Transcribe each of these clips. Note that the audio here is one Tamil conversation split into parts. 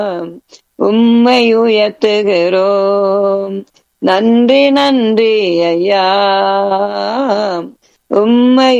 உம்மை உயர்த்துகிறோம் நன்றி நன்றி ஐயா உம்மை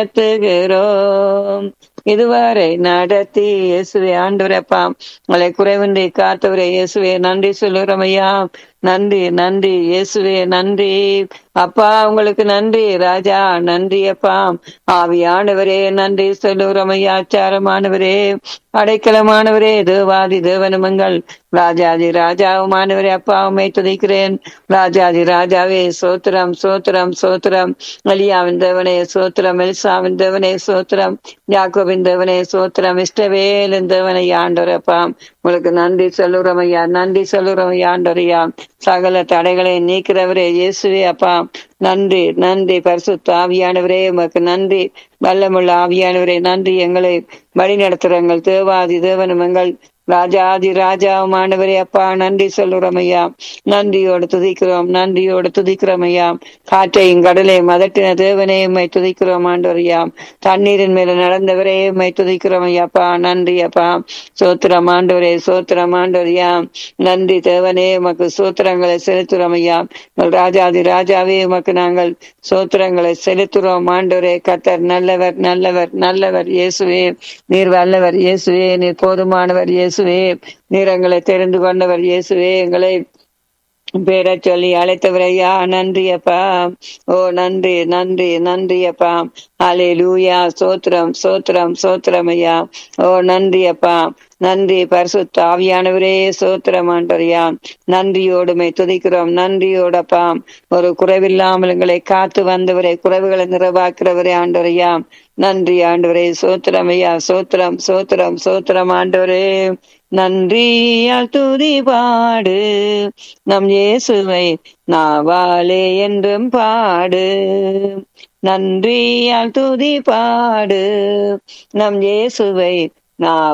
உயர்த்துகிறோம் இதுவரை நடத்தி இயேசுவே ஆண்டவரப்பா உங்களை குறைவின்றி காத்தவரே இயேசுவே நன்றி சொல்லுகிறோம் ஐயா நன்றி நன்றி இயேசுவே நன்றி அப்பா உங்களுக்கு நன்றி ராஜா நன்றி அப்பா ஆவியானவரே நன்றி சொல்லுகிறோம் ஐயா ஆச்சாரமானவரே அடைக்கலமானவரே தேவாதி தேவனமங்கள் ராஜாதி ராஜாவுமானவரே அப்பா உண்மை துதிக்கிறேன் ராஜாதி ராஜாவே சோத்திரம் சோத்திரம் சோத்திரம் அலியாவின் தேவனே சோத்திரம் எல்சாவின் தேவனே சோத்திரம் யாக்கோபின் தேவனே சோத்திரம் இஷ்டவேலின் தேவனை ஆண்டோரப்பா உங்களுக்கு நன்றி சொல்லுறோம் ஐயா நன்றி சொல்லுறோம் ஐயா ஆண்டோரையா சகல தடைகளை நீக்கிறவரே இயேசுவே அப்பா நன்றி நன்றி பரிசுத்த ஆவியானவரே உமக்கு நன்றி வல்லமுள்ள ஆவியானவரே நன்றி எங்களை வழி நடத்துறங்கள் தேவாதி தேவனும் எங்கள் ராஜாதி ராஜாவுமானவரே அப்பா நன்றி சொல்லுறோம் ஐயா நன்றியோடு துதிக்கிறோம் நன்றியோடு துதிக்கிறோம் ஐயா காற்றையும் கடலையும் மதட்டின தேவனே உம்மை துதிக்கிறோம் ஆண்டவரையா தண்ணீரின் மேல நடந்தவரே உம்மை துதிக்கிறோம் ஐயாப்பா நன்றி அப்பா சோத்திரம் ஆண்டவரே சோத்திரம் ஆண்டவரையா நன்றி தேவனே உமக்கு சோத்திரங்களை செலுத்துறோம் ஐயா எங்கள் ராஜாதி ராஜாவே உமக்கு நாங்கள் சோத்திரங்களை செலுத்துறோம் ஆண்டவரே கத்தர் நல்லவர் நல்லவர் நல்லவர் இயேசுவே நீர் வல்லவர் இயேசுவே நீர் போதுமானவர் இயேசுவே நீர் எங்களை தெரிந்து கொண்டவர் இயேசுவே எங்களை பேரை சொல்லி அழைத்தவரையா நன்றி அப்பா ஓ நன்றி நன்றி நன்றி அப்பா அலே லூயா சோத்திரம் சோத்திரம் சோத்திரம் ஐயா ஓ நன்றி அப்பா நன்றி பரிசுத்த ஆவியானவரே சோத்திரம் ஆண்டவரையா நன்றியோடுமை துதிக்கிறோம் நன்றியோடப்பா ஒரு குறைவில்லாமல் எங்களை காத்து வந்தவரை குறைவுகளை நிறைவாக்குறவரே ஆண்டவரையா நன்றி ஆண்டவரே சோத்திரம் ஐயா சோத்திரம் சோத்திரம் சோத்திரம் ஆண்டவரே நன்றியால் துதி பாடு நம் இயேசுவை நாவாலே என்றும் பாடு நன்றியால் துதி பாடு நம் இயேசுவை நா